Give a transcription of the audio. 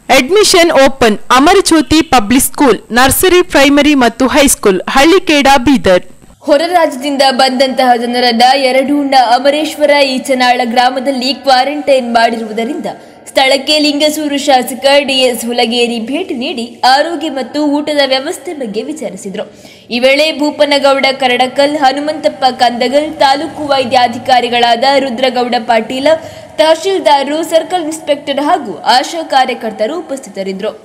admission open Amarajyothi public school nursery primary ಮತ್ತು high school Hallikheda Bidar ಹೊರ ರಾಜ್ಯದಿಂದ ಬಂದಂತಹ ಜನರನ್ನ ಯರಡೂಣ್ಣ ಅಮರೇಶ್ವರ ಈಚನಾಳ ಗ್ರಾಮದಲ್ಲಿ ಕ್ವಾರಂಟೈನ್ ಮಾಡಿರುವುದರಿಂದ ಸ್ಥಳಕ್ಕೆ ಲಿಂಗಸೂರು ಶಾಸಕ ಡಿಎಸ್ ಹುಲಗೇರಿ ಭೇಟಿ ನೀಡಿ ಆರೋಗ್ಯ ಮತ್ತು ಊಟದ ವ್ಯವಸ್ಥೆ ಬಗ್ಗೆ ವಿಚಾರಿಸಿದರು ಈ ವೇಳೆ ಭೂಪನಗೌಡ ಕರಡಕಲ್ ಹನುಮಂತಪ್ಪ ಕಂದಗಲ್ ತಾಲೂಕು ವೈದ್ಯಾಧಿಕಾರಿಗಳಾದ ರುದ್ರಗೌಡ ಪಾಟೀಲ ತಹಶೀಲ್ದಾರರು ಸರ್ಕಲ್ ಇನ್ಸ್ಪೆಕ್ಟರ್ ಹಾಗೂ ಆಶಾ ಕಾರ್ಯಕರ್ತರು ಉಪಸ್ಥಿತರಿದ್ದರು